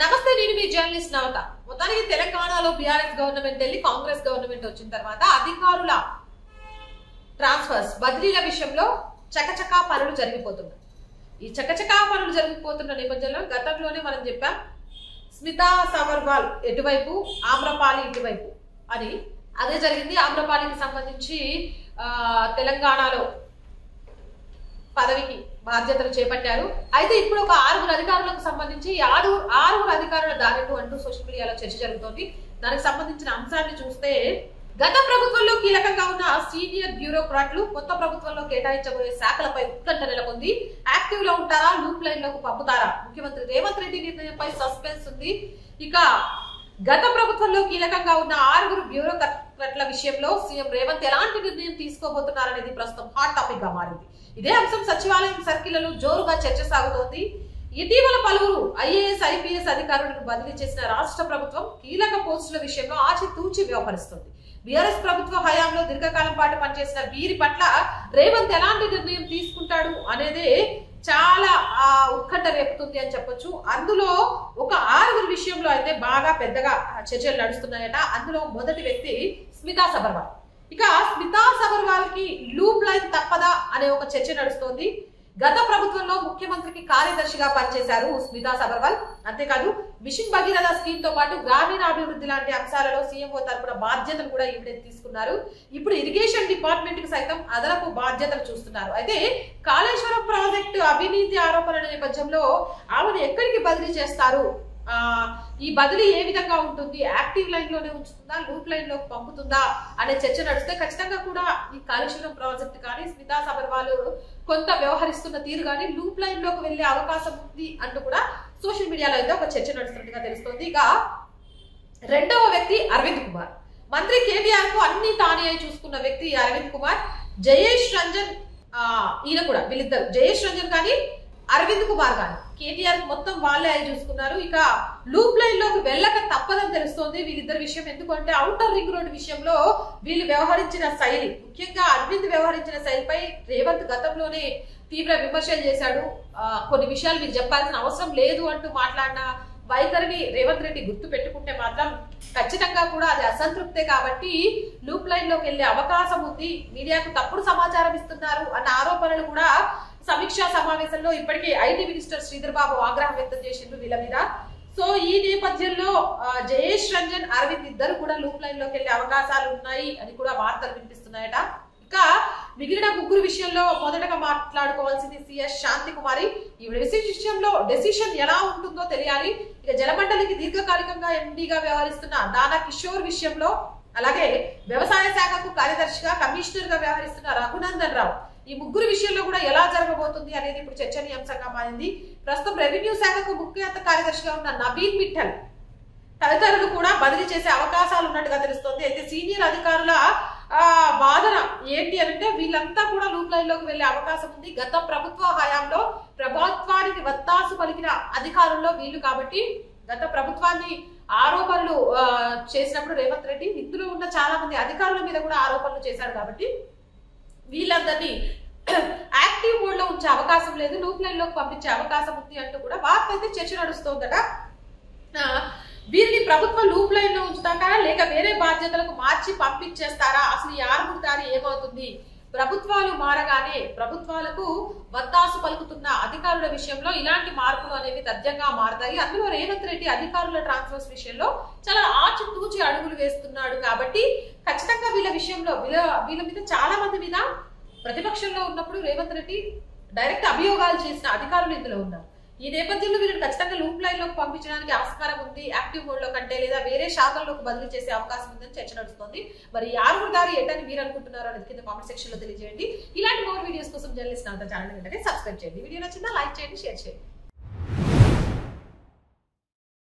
నమస్తే నేను మీ జర్నలిస్ట్ నవత మొత్తానికి తెలంగాణలో బీఆర్ఎస్ గవర్నమెంట్ వెళ్ళి కాంగ్రెస్ గవర్నమెంట్ వచ్చిన తర్వాత అధికారుల ట్రాన్స్ఫర్స్ బదిలీల విషయంలో చకచకా పనులు జరిగిపోతున్నాయి ఈ చకచకా పనులు జరిగిపోతున్న నేపథ్యంలో గతంలోనే మనం చెప్పాం స్మితా సబర్వాల్ ఎటువైపు ఆమ్రపాలి ఇటువైపు అని అదే జరిగింది ఆమ్రపాలికి సంబంధించి ఆ, తెలంగాణలో పదవికి బాధ్యతలు చేపట్టారు అయితే ఇప్పుడు ఒక ఆరుగురు అధికారులకు సంబంధించి ఈ ఆరు ఆరుగురు అధికారుల దారిలో అంటూ సోషల్ మీడియాలో చర్చ జరుగుతోంది దానికి సంబంధించిన అంశాన్ని చూస్తే గత ప్రభుత్వంలో కీలకంగా ఉన్న సీనియర్ బ్యూరోక్రాట్లు కొత్త ప్రభుత్వంలో కేటాయించబోయే శాఖలపై ఉత్కంఠ నెలకొంది యాక్టివ్ లో ఉంటారా లూప్ లైన్ లోకి పంపుతారా ముఖ్యమంత్రి రేవంత్ రెడ్డి నిర్ణయంపై సస్పెన్స్ ఉంది ఇక గత ప్రభుత్వంలో కీలకంగా ఉన్న ఆరుగురు బ్యూరోక్రాట్ల విషయంలో సీఎం రేవంత్ ఎలాంటి నిర్ణయం తీసుకోబోతున్నారనేది ప్రస్తుతం హాట్ టాపిక్ గా మారింది ఇదే అంశం సచివాలయం సర్కిళ్లలో జోరుగా చర్చ సాగుతోంది ఇటీవల పలువురు ఐఏఎస్ ఐపీఎస్ అధికారులను బదిలీ చేసిన రాష్ట్ర ప్రభుత్వం కీలక పోస్టుల విషయంలో ఆచితూచి వ్యవహరిస్తుంది బీఆర్ఎస్ ప్రభుత్వ హయాంలో దీర్ఘకాలం పాటు పనిచేసిన వీరి పట్ల రేవంత్ ఎలాంటి నిర్ణయం తీసుకుంటాడు అనేదే చాలా ఆ, ఉత్కంఠ రేపుతుంది అని చెప్పొచ్చు అందులో ఒక ఆరుగురు విషయంలో అయితే బాగా పెద్దగా చర్చలు నడుస్తున్నాయట అందులో మొదటి వ్యక్తి స్మితా సబర్వాల్ ఇక స్మితా సబర్వాల్ కి లూప్ లైన్ తప్పదా అనే ఒక చర్చ నడుస్తోంది గత ప్రభుత్వంలో ముఖ్యమంత్రికి కార్యదర్శిగా పనిచేశారు స్మితా సబర్వాల్ అంతేకాదు మిషన్ భగీరథ స్కీమ్ తో పాటు గ్రామీణాభివృద్ధి లాంటి అంశాలలో సీఎంఓ తరపున బాధ్యతలు కూడా ఈవిడే తీసుకున్నారు ఇప్పుడు ఇరిగేషన్ డిపార్ట్మెంట్ కి సైతం అదనపు బాధ్యతలు చూస్తున్నారు అయితే కాళేశ్వరం ప్రాజెక్టు అవినీతి ఆరోపణల నేపథ్యంలో ఆమెను ఎక్కడికి బదిలీ చేస్తారు ఆ ఈ బదిలీ ఏ విధంగా ఉంటుంది యాక్టివ్ లైన్ లోనే ఉంచుతుందా లూప్ లైన్ లోకి పంపుతుందా అనే చర్చ నడిస్తే ఖచ్చితంగా కూడా ఈ కాళేశ్వరం ప్రాజెక్ట్ కానీ స్మితా సబర్వాల్ కొంత వ్యవహరిస్తున్న తీరు కానీ లూప్ లైన్ లోకి వెళ్లే అవకాశం ఉంది అంటూ కూడా సోషల్ మీడియాలో అయితే ఒక చర్చ నడుస్తున్నట్టుగా తెలుస్తోంది ఇక రెండవ వ్యక్తి అరవింద్ కుమార్ మంత్రి కేటీఆర్ కు అన్ని తానే అయి చూసుకున్న వ్యక్తి ఈ అరవింద్ కుమార్ జయేష్ రంజన్ ఆ, ఈయన కూడా వీళ్ళిద్దరు జయేష్ రంజన్ కానీ అరవింద్ కుమార్ కానీ కేటీఆర్ కు మొత్తం వాళ్ళే అయి చూసుకున్నారు ఇక లూప్ లైన్ లోకి వెళ్ళక తప్పదని తెలుస్తోంది వీళ్ళిద్దరి విషయం ఎందుకంటే అవుటర్ రింగ్ రోడ్ విషయంలో వీళ్ళు వ్యవహరించిన శైలి ముఖ్యంగా అరవింద్ వ్యవహరించిన శైలిపై రేవంత్ గతంలోనే తీవ్ర విమర్శలు చేశాడు ఆ, కొన్ని విషయాలు మీకు చెప్పాల్సిన అవసరం లేదు అంటూ మాట్లాడిన వైఖరిని రేవంత్ రెడ్డి గుర్తు పెట్టుకుంటే మాత్రం ఖచ్చితంగా కూడా అది అసంతృప్తే కాబట్టి లూప్ లైన్ లోకి వెళ్లే అవకాశం ఉంది మీడియాకు తప్పుడు సమాచారం ఇస్తున్నారు అన్న ఆరోపణలు కూడా సమీక్షా సమావేశంలో ఇప్పటికే ఐటీ మినిస్టర్ శ్రీధర్ బాబు ఆగ్రహం వ్యక్తం చేసిండ్రు వీళ్ళ మీద సో ఈ నేపథ్యంలో ఆ, జయేష్ రంజన్ అరవింద్ ఇద్దరు కూడా లూప్ లైన్ లోకి వెళ్లే అవకాశాలు ఉన్నాయి అని కూడా వార్తలు వినిపిస్తున్నాయట ఇంకా మిగిలిన ముగ్గురు విషయంలో మొదటగా మాట్లాడుకోవాల్సింది సిఎస్ శాంతి కుమారి ఈవిడ విషయం విషయంలో డెసిషన్ ఎలా ఉంటుందో తెలియాలి ఇక జలమండలికి దీర్ఘకాలికంగా ఎండీగా వ్యవహరిస్తున్న దానా కిషోర్ విషయంలో అలాగే వ్యవసాయ శాఖకు కార్యదర్శిగా కమిషనర్ గా వ్యవహరిస్తున్న రఘునందన్ రావు ఈ ముగ్గురు విషయంలో కూడా ఎలా జరగబోతుంది అనేది ఇప్పుడు చర్చనీయాంశంగా మారింది ప్రస్తుతం రెవెన్యూ శాఖకు ముఖ్య కార్యదర్శిగా ఉన్న నవీన్ మిట్టల్ తదితరులు కూడా బదిలీ చేసే అవకాశాలు ఉన్నట్టుగా తెలుస్తోంది అయితే సీనియర్ అధికారుల ఆ, వాదన ఏంటి అంటే వీళ్ళంతా కూడా లూప్ లైన్ లోకి వెళ్లే అవకాశం ఉంది గత ప్రభుత్వ హయాంలో ప్రభుత్వానికి వత్తాసు పలికిన అధికారుల్లో వీళ్ళు కాబట్టి గత ప్రభుత్వాన్ని ఆరోపణలు ఆ, చేసినప్పుడు రేవంత్ రెడ్డి ఇందులో ఉన్న చాలా మంది అధికారుల మీద కూడా ఆరోపణలు చేశారు కాబట్టి వీళ్ళందరినీ యాక్టివ్ మోడ్ లో ఉంచే అవకాశం లేదు లూప్ లైన్ లోకి పంపించే అవకాశం ఉంది అంటూ కూడా వార్త అయితే చర్చ నడుస్తోందట ఆ, వీరిని ప్రభుత్వం లూప్ లైన్ లో ఉంచుతారా లేక వేరే బాధ్యతలకు మార్చి పంపించేస్తారా అసలు ఈ ఆరుగురు దారి ఏమవుతుంది ప్రభుత్వాలు మారగానే ప్రభుత్వాలకు వత్తాసు పలుకుతున్న అధికారుల విషయంలో ఇలాంటి మార్పులు అనేవి తథ్యంగా మారతాయి అందులో రేవంత్ రెడ్డి అధికారుల ట్రాన్స్ఫర్స్ విషయంలో చాలా ఆచితూచి అడుగులు వేస్తున్నాడు కాబట్టి ఖచ్చితంగా వీళ్ళ విషయంలో వీళ్ళ వీళ్ళ మీద చాలా మంది మీద ప్రతిపక్షంలో ఉన్నప్పుడు రేవంత్ రెడ్డి డైరెక్ట్ అభియోగాలు చేసిన అధికారులు ఇందులో ఉన్నారు ఈ నేపథ్యంలో వీళ్ళని ఖచ్చితంగా లూప్ లైన్ లోకి పంపించడానికి ఆస్కారం ఉంది యాక్టివ్ మోడ్ లో కంటే లేదా వేరే శాఖల్లోకి బదిలీ చేసే అవకాశం ఉందని చర్చ నడుస్తోంది మరి ఈ ఆరుగురు దారి ఏంటని మీరు అనుకుంటున్నారో అనేది కింద కామెంట్ సెక్షన్ లో తెలియజేయండి ఇలాంటి మోర్ వీడియోస్ కోసం జర్నలిస్ట్ అంతా ఛానల్ వెంటనే సబ్స్క్రైబ్ చేయండి వీడియో నచ్చిందా లైక్ చేయండి షేర్ చేయండి